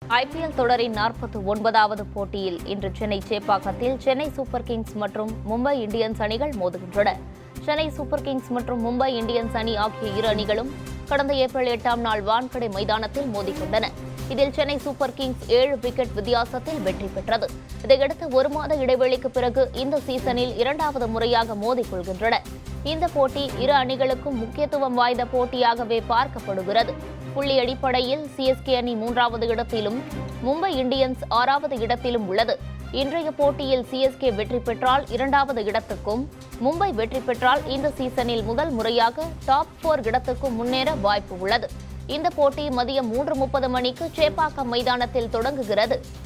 IPL தொடரின் நாற்பத்தி ஒன்பதாவது போட்டியில் இன்று சென்னை சேப்பாக்கத்தில் சென்னை சூப்பர் கிங்ஸ் மற்றும் மும்பை இந்தியன்ஸ் அணிகள் மோதுகின்றன சென்னை சூப்பர் கிங்ஸ் மற்றும் மும்பை இந்தியன்ஸ் அணி ஆகிய இரு அணிகளும் கடந்த ஏப்ரல் எட்டாம் நாள் வான்கடை மைதானத்தில் மோதிக்கொண்டன இதில் சென்னை சூப்பர் கிங்ஸ் ஏழு விக்கெட் வித்தியாசத்தில் வெற்றி பெற்றது இதையடுத்து ஒரு மாத இடைவெளிக்கு பிறகு இந்த சீசனில் இரண்டாவது முறையாக மோதிக்கொள்கின்றன இந்த போட்டி இரு அணிகளுக்கும் முக்கியத்துவம் வாய்ந்த போட்டியாகவே பார்க்கப்படுகிறது புள்ளி அடிப்படையில் சிஎஸ்கே அணி மூன்றாவது இடத்திலும் மும்பை இந்தியன்ஸ் ஆறாவது இடத்திலும் உள்ளது இன்றைய போட்டியில் சிஎஸ்கே வெற்றி பெற்றால் இரண்டாவது இடத்துக்கும் மும்பை வெற்றி பெற்றால் இந்த சீசனில் முதல் முறையாக டாப் போர் இடத்துக்கும் முன்னேற வாய்ப்பு உள்ளது இந்த போட்டி மதியம் மூன்று முப்பது மணிக்கு சேப்பாக்கம் மைதானத்தில் தொடங்குகிறது